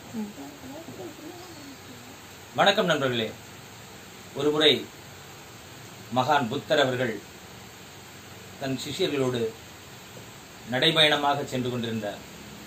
வணக்கம் நண்பர்களே ஒருமுறை மகான் புத்தர் அவர்கள் தன் சிஷ்யர்களோடு நடைபயணமாக சென்று கொண்டிருந்தார்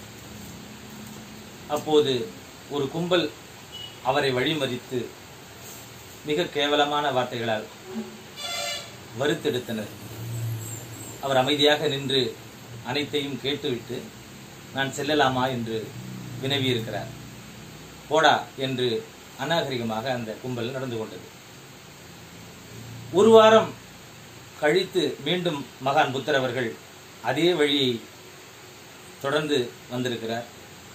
அப்போது ஒரு கும்பல் அவரை வழிமறித்து மிக கேவலமான வார்த்தைகளால் வறுத்தெடுத்தனர் அவர் அமைதியாக நின்று அனைத்தையும் கேட்டுவிட்டு நான் செல்லலாமா என்று வினவியிருக்கிறார் போடா என்று அநாகரிகமாக அந்த கும்பல் நடந்து கொண்டது ஒரு வாரம் கழித்து மீண்டும் மகான் புத்தர் அவர்கள் அதே வழியை தொடர்ந்து வந்திருக்கிறார்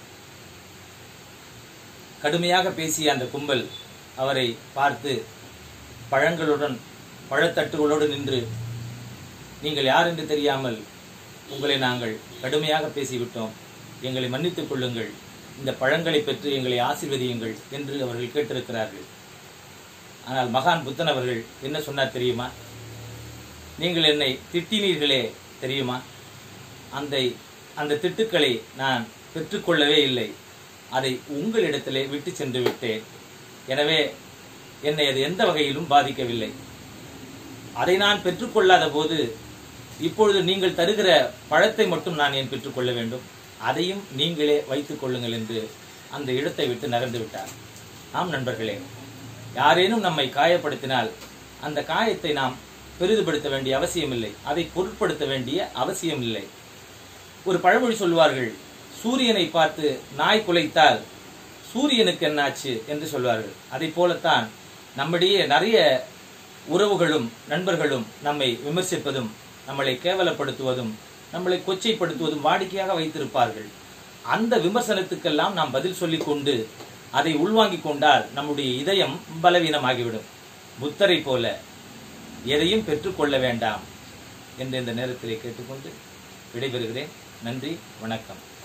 கடுமையாக பேசிய அந்த கும்பல் அவரை பார்த்து பழங்களுடன் பழத்தட்டுகளோடு நின்று நீங்கள் யார் என்று தெரியாமல் உங்களை நாங்கள் கடுமையாக பேசிவிட்டோம் எங்களை மன்னித்துக் கொள்ளுங்கள் இந்த பழங்களை பெற்று எங்களை ஆசீர்வதியுங்கள் என்று அவர்கள் கேட்டிருக்கிறார்கள் ஆனால் மகான் புத்தன் அவர்கள் என்ன சொன்னார் தெரியுமா நீங்கள் என்னை திட்டினீர்களே தெரியுமா அந்த அந்த திட்டுக்களை நான் பெற்றுக்கொள்ளவே இல்லை அதை உங்களிடத்திலே விட்டு சென்று விட்டேன் எனவே என்னை அது எந்த வகையிலும் பாதிக்கவில்லை அதை நான் பெற்றுக்கொள்ளாத போது இப்பொழுது நீங்கள் தருகிற பழத்தை மட்டும் நான் ஏன் பெற்றுக்கொள்ள வேண்டும் அதையும் நீங்களே வைத்துக் கொள்ளுங்கள் என்று அந்த இடத்தை விட்டு நகர்ந்து விட்டார் ஆம் நண்பர்களே யாரேனும் நம்மை காயப்படுத்தினால் அந்த காயத்தை நாம் பெரிதுபடுத்த வேண்டிய அவசியமில்லை அதை பொருட்படுத்த வேண்டிய அவசியம் இல்லை ஒரு பழமொழி சொல்வார்கள் சூரியனை பார்த்து நாய் குலைத்தால் சூரியனுக்கு என்னாச்சு என்று சொல்வார்கள் அதை போலத்தான் நம்மிடையே நிறைய உறவுகளும் நண்பர்களும் நம்மை விமர்சிப்பதும் நம்மளை கேவலப்படுத்துவதும் நம்மளை கொச்சைப்படுத்துவதும் வாடிக்கையாக வைத்திருப்பார்கள் அந்த விமர்சனத்துக்கெல்லாம் நாம் பதில் சொல்லிக் கொண்டு அதை உள்வாங்கிக் கொண்டால் நம்முடைய இதயம் பலவீனமாகிவிடும் புத்தரை போல எதையும் பெற்றுக்கொள்ள வேண்டாம் என்று இந்த நேரத்திலே கேட்டுக்கொண்டு விடைபெறுகிறேன் நன்றி வணக்கம்